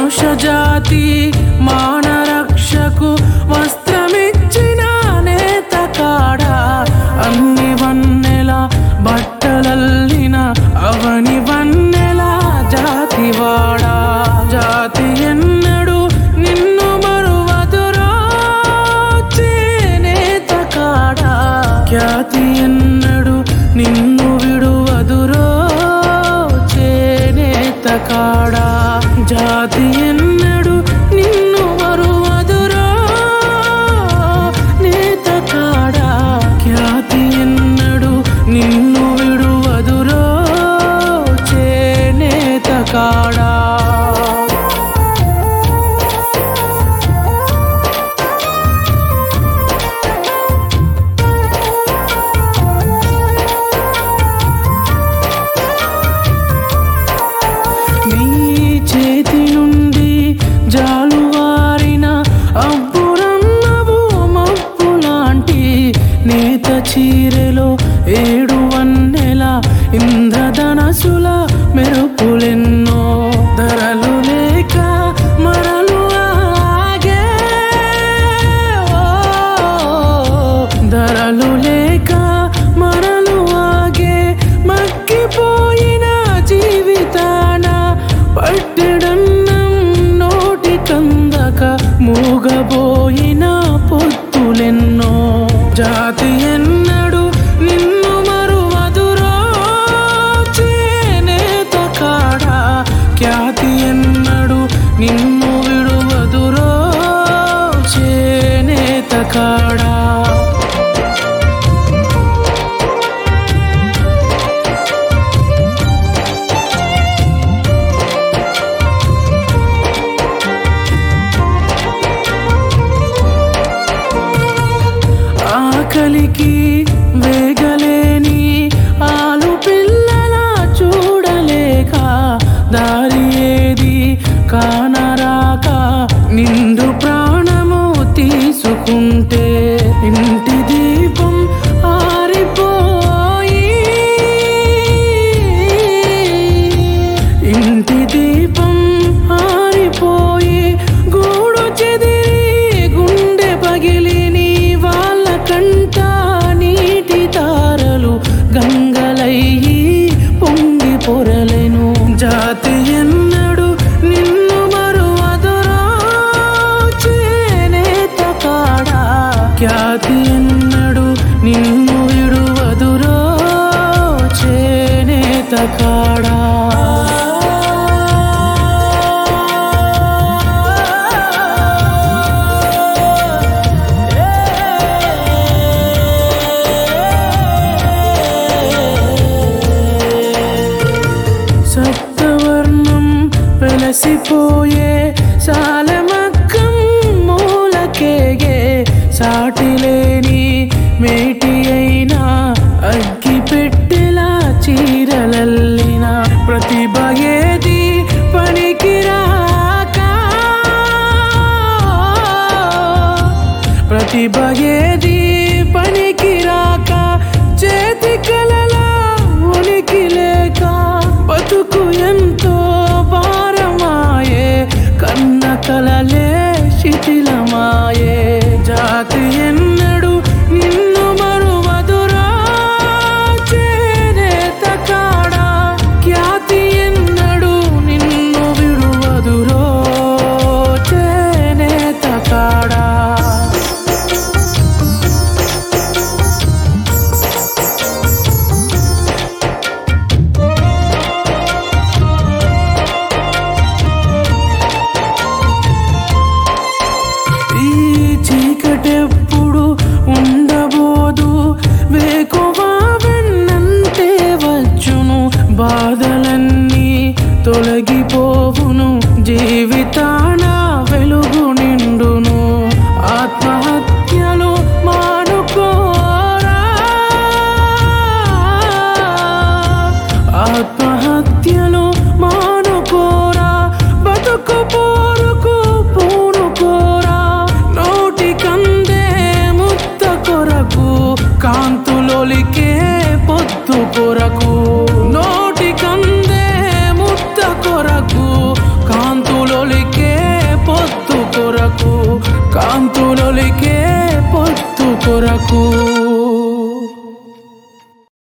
మనుష జాతి మానరక్షకు వస్త్రమిచ్చిన నేత కాడ అన్ని వన్నెల బట్టలల్లిన అవని వన్నెల జాతివాడా జాతి ఎన్నడు నిన్ను మరువదురా చేనేత కాడా ఖ్యాతి ఎన్నడు నిన్ను విడువదురో చేనేత కాడా జాతి ఎన్నడు నిన్ను మరువదురో నేత కాడా ఖ్యాతి ఎన్నడు నిన్ను విడువదురో చేనేత కాడా నీ చేతి నుండి జాలువారిన అబ్బురన్నవు మబ్బు లాంటి నేత చీరెలో ఏడు వన్నెల ఇంద్రధనసుల మెరుపులెన్నో ధరలు లేక మరలు ఆగే ఓ, ధరలు లేక మరలు ఆగే మగ్గిపోయిన జీవితాన పట్టెడన్నం నోటి కందక మూగబోయిన పొత్తులెన్నో జాతి ఎన్నడు నిన్ను మరువదురో చేనేత కాడా ఖ్యాతి ఎన్నడు నిన్ను విడువదురో చేనేత కాడా ఆకలికి వేగలేని ఆలు పిల్లల చూడలేక దారి ఏది కానరాక నిండు ప్రాణము తీసుకుంటే ఇంటి దీపం ఆరిపోయి ఇంటి దీపం ఆరిపోయి గూడు చెదిరి గుండె పగిలి నీ వాళ్ళ కంట నీటి తారలు గంగలయ్యి పొంగి పొరలెను జాతి ఎన్నడు నిన్ను మరువదురా చేనేత కాడా ఖ్యాతి ఎన్నడు నిన్ను విడువదురో చేనేత కాడా సప్తవర్ణం వెలసిపోయే సాలమక్కం మూలకేగే సాటిలేని మేటి అయినా అగ్గి పెట్టెలా చీరలల్లిన ప్రతిభ ఏది పనికిరాక ప్రతిభ ఏది పనికిరాక చేతి కలలా ఉనికి లేక బతుకు ఎంతో భారమాయే కన్న కలలే శిథిలమాయే జాతి ఎన్నడు నిన్ను మరువదురా చేనేత కాడా ఖ్యాతి ఎన్నడు నిన్ను విడువదురో చేనేత కాడా ఈ చీకటెప్పుడు ఉండబోదు వేకువా వెన్నంటే వచ్చును బాధలన్నీ తొలగిపోవును జీవితాన వెలుగు నిండును ఆత్మహత్యలు మానుకోరా ఆత్మహత్యలు మానుకోరా బతుకు పోరుకు పూనుకోరా నోటి కందే ముత్త కొరకు కాంతులొలికే